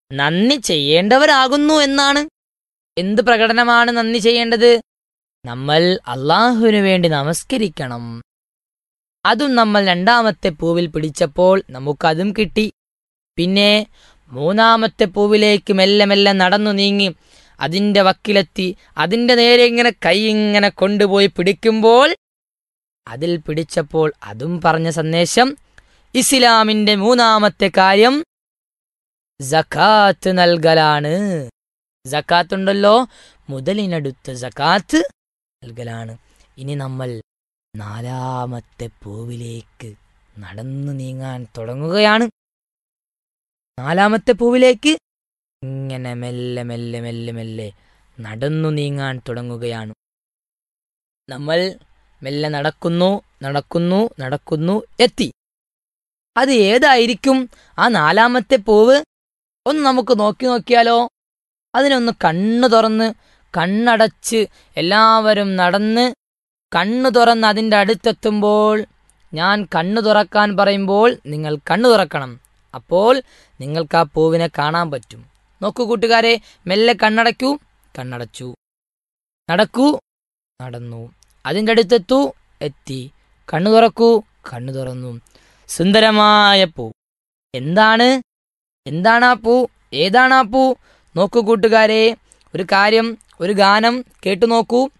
നന്ദി ചെയ്യേണ്ടവരാകുന്നു എന്നാണ് എന്ത് പ്രകടനമാണ് നന്ദി ചെയ്യേണ്ടത് നമ്മൾ അള്ളാഹുവിനു വേണ്ടി നമസ്കരിക്കണം അതും നമ്മൾ രണ്ടാമത്തെ പൂവിൽ പിടിച്ചപ്പോൾ നമുക്കതും കിട്ടി പിന്നെ മൂന്നാമത്തെ പൂവിലേക്ക് മെല്ലെ മെല്ലെ നടന്നു നീങ്ങി അതിന്റെ വക്കിലെത്തി അതിന്റെ നേരെ ഇങ്ങനെ കൈ ഇങ്ങനെ കൊണ്ടുപോയി പിടിക്കുമ്പോൾ അതിൽ പിടിച്ചപ്പോൾ അതും പറഞ്ഞ സന്ദേശം ഇസ്ലാമിന്റെ മൂന്നാമത്തെ കാര്യം ജക്കാത്ത് നൽകലാണ് ജക്കാത്ത് ഉണ്ടല്ലോ മുതലിനടുത്ത് ജക്കാത്ത് നൽകലാണ് ഇനി നമ്മൾ നാലാമത്തെ പൂവിലേക്ക് നടന്നു നീങ്ങാൻ തുടങ്ങുകയാണ് നാലാമത്തെ പൂവിലേക്ക് ഇങ്ങനെ മെല്ലെ മെല്ലെ മെല്ലെ മെല്ലെ നടന്നു നീങ്ങാൻ തുടങ്ങുകയാണ് നമ്മൾ മെല്ലെ നടക്കുന്നു നടക്കുന്നു നടക്കുന്നു എത്തി അത് ഏതായിരിക്കും ആ നാലാമത്തെ പൂവ് ഒന്ന് നമുക്ക് നോക്കി നോക്കിയാലോ അതിനൊന്ന് കണ്ണു തുറന്ന് കണ്ണടച്ച് എല്ലാവരും നടന്ന് കണ്ണു തുറന്ന് അതിൻ്റെ അടുത്തെത്തുമ്പോൾ ഞാൻ കണ്ണു തുറക്കാൻ പറയുമ്പോൾ നിങ്ങൾ കണ്ണു തുറക്കണം അപ്പോൾ നിങ്ങൾക്ക് ആ പൂവിനെ കാണാൻ പറ്റും നോക്കൂ കൂട്ടുകാരെ മെല്ലെ കണ്ണടയ്ക്കൂ കണ്ണടച്ചു നടക്കൂ നടന്നു അതിൻ്റെ അടുത്തെത്തൂ എത്തി കണ്ണു തുറക്കൂ കണ്ണു തുറന്നു സുന്ദരമായ പൂ എന്താണ് എന്താണ് ആ പൂ ഏതാണ് ആ പൂ നോക്കൂ കൂട്ടുകാരെ ഒരു കാര്യം ഒരു ഗാനം കേട്ടു നോക്കൂ